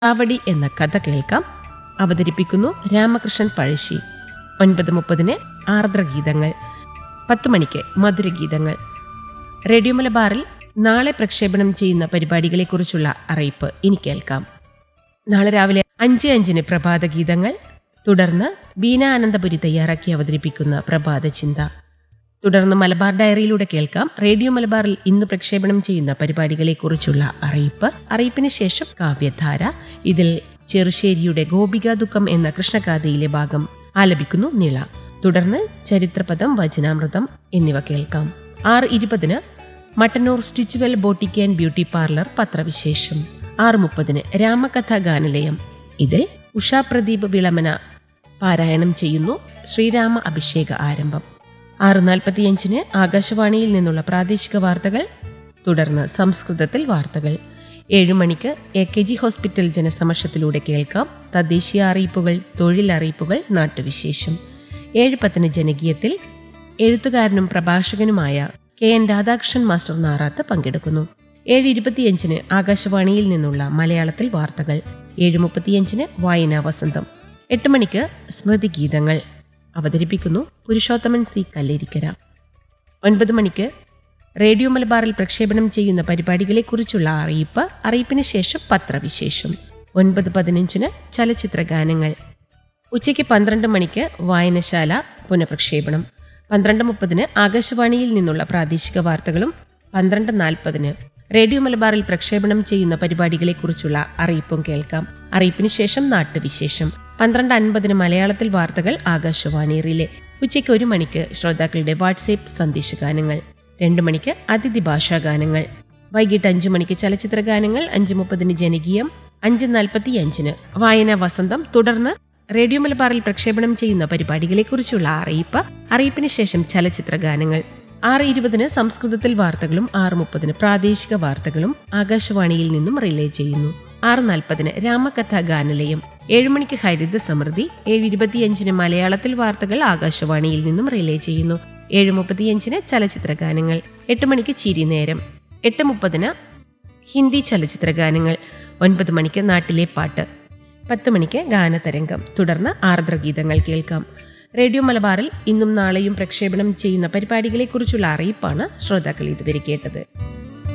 ചാവടി എന്ന കഥ കേൾക്കാം അവതരിപ്പിക്കുന്നു രാമകൃഷ്ണൻ പഴശ്ശി ഒൻപത് മുപ്പതിന് ആർദ്രഗീതങ്ങൾ പത്ത് മണിക്ക് മധുരഗീതങ്ങൾ റേഡിയോ മലബാറിൽ നാളെ പ്രക്ഷേപണം ചെയ്യുന്ന പരിപാടികളെക്കുറിച്ചുള്ള അറിയിപ്പ് ഇനി കേൾക്കാം നാളെ രാവിലെ അഞ്ച് അഞ്ചിന് പ്രഭാത ഗീതങ്ങൾ തുടർന്ന് ബീന ആനന്ദപുരി തയ്യാറാക്കി അവതരിപ്പിക്കുന്ന പ്രഭാത ചിന്ത തുടർന്ന് മലബാർ ഡയറിയിലൂടെ കേൾക്കാം റേഡിയോ മലബാറിൽ ഇന്ന് പ്രക്ഷേപണം ചെയ്യുന്ന പരിപാടികളെക്കുറിച്ചുള്ള അറിയിപ്പ് അറിയിപ്പിന് ശേഷം കാവ്യധാര ഇതിൽ ചെറുശ്ശേരിയുടെ ഗോപിക ദുഃഖം എന്ന കൃഷ്ണഗാഥയിലെ ഭാഗം ആലപിക്കുന്നു നിള തുടർന്ന് ചരിത്രപദം വചനാമൃതം എന്നിവ കേൾക്കാം ആറ് ഇരുപതിന് Mattannur Stitchwell boutique and beauty parlour പത്രവിശേഷം ആറ് മുപ്പതിന് രാമകഥ ഗാനലയം ഇതിൽ ഉഷാ പ്രദീപ് വിളമന പാരായണം ചെയ്യുന്നു ശ്രീരാമ അഭിഷേക ആരംഭം ആറ് നാൽപ്പത്തിയഞ്ചിന് ആകാശവാണിയിൽ നിന്നുള്ള പ്രാദേശിക വാർത്തകൾ തുടർന്ന് സംസ്കൃതത്തിൽ വാർത്തകൾ ഏഴു മണിക്ക് എ കെ ജി ഹോസ്പിറ്റൽ ജനസമക്ഷത്തിലൂടെ കേൾക്കാം തദ്ദേശീയ അറിയിപ്പുകൾ തൊഴിൽ അറിയിപ്പുകൾ നാട്ടുവിശേഷം ഏഴ് പത്തിന് ജനകീയത്തിൽ എഴുത്തുകാരനും പ്രഭാഷകനുമായ K N Radhakrishnan master Narath പങ്കെടുക്കുന്നു ഏഴ് ഇരുപത്തിയഞ്ചിന് ആകാശവാണിയിൽ നിന്നുള്ള മലയാളത്തിൽ വാർത്തകൾ ഏഴ് മുപ്പത്തിയഞ്ചിന് വായനാ വസന്തം എട്ട് മണിക്ക് സ്മൃതി ഗീതങ്ങൾ അവതരിപ്പിക്കുന്നു പുരുഷോത്തമൻ സി കല്ലേരിക്കര ഒൻപത് മണിക്ക് റേഡിയോ മലബാറിൽ പ്രക്ഷേപണം ചെയ്യുന്ന പരിപാടികളെക്കുറിച്ചുള്ള അറിയിപ്പ് അറിയിപ്പിന് ശേഷം പത്രവിശേഷം ഒൻപത് പതിനഞ്ചിന് ചലച്ചിത്ര ഗാനങ്ങൾ ഉച്ചയ്ക്ക് പന്ത്രണ്ട് മണിക്ക് വായനശാല പുനഃപ്രക്ഷേപണം പന്ത്രണ്ട് മുപ്പതിന് ആകാശവാണിയിൽ നിന്നുള്ള പ്രാദേശിക വാർത്തകളും പന്ത്രണ്ട് നാൽപ്പതിന് റേഡിയോ മലബാറിൽ പ്രക്ഷേപണം ചെയ്യുന്ന പരിപാടികളെക്കുറിച്ചുള്ള അറിയിപ്പും കേൾക്കാം അറിയിപ്പിന് ശേഷം നാട്ടുവിശേഷം പന്ത്രണ്ട് അൻപതിന് മലയാളത്തിൽ വാർത്തകൾ ആകാശവാണി റിലേ ഉച്ചയ്ക്ക് ഒരു മണിക്ക് ശ്രോതാക്കളുടെ വാട്സേപ്പ് സന്ദേശഗാനങ്ങൾ രണ്ട് മണിക്ക് അതിഥി ഭാഷാ ഗാനങ്ങൾ വൈകിട്ട് അഞ്ചു മണിക്ക് ചലച്ചിത്ര ഗാനങ്ങൾ അഞ്ച് മുപ്പതിന് ജനകീയം അഞ്ച് നാൽപ്പത്തി അഞ്ചിന് വായന വസന്തം തുടർന്ന് റേഡിയോ മലബാറിൽ പ്രക്ഷേപണം ചെയ്യുന്ന പരിപാടികളെക്കുറിച്ചുള്ള അറിയിപ്പ് അറിയിപ്പിന് ശേഷം ചലച്ചിത്ര ഗാനങ്ങൾ ആറ് ഇരുപതിന് സംസ്കൃതത്തിൽ വാർത്തകളും ആറ് മുപ്പതിന് പ്രാദേശിക വാർത്തകളും ആകാശവാണിയിൽ നിന്നും റിലേ ചെയ്യുന്നു ആറ് നാൽപ്പതിന് രാമകഥ ഗാനലയം ഏഴുമണിക്ക് ഹരിത സമൃദ്ധി ഏഴ് ഇരുപത്തിയഞ്ചിന് മലയാളത്തിൽ വാർത്തകൾ ആകാശവാണിയിൽ നിന്നും റിലേ ചെയ്യുന്നു ഏഴ് മുപ്പത്തിയഞ്ചിന് ചലച്ചിത്ര ഗാനങ്ങൾ എട്ട് മണിക്ക് ചിരി നേരം എട്ട് മുപ്പതിന് ഹിന്ദി ചലച്ചിത്ര ഗാനങ്ങൾ ഒൻപത് മണിക്ക് നാട്ടിലെ പാട്ട് പത്ത് മണിക്ക് ഗാനതരംഗം തുടർന്ന് ആർദ്രഗീതങ്ങൾ കേൾക്കാം റേഡിയോ മലബാറിൽ ഇന്നും നാളെയും പ്രക്ഷേപണം ചെയ്യുന്ന പരിപാടികളെക്കുറിച്ചുള്ള അറിയിപ്പാണ് ശ്രോതാക്കൾ ഇതുവരെ കേട്ടത്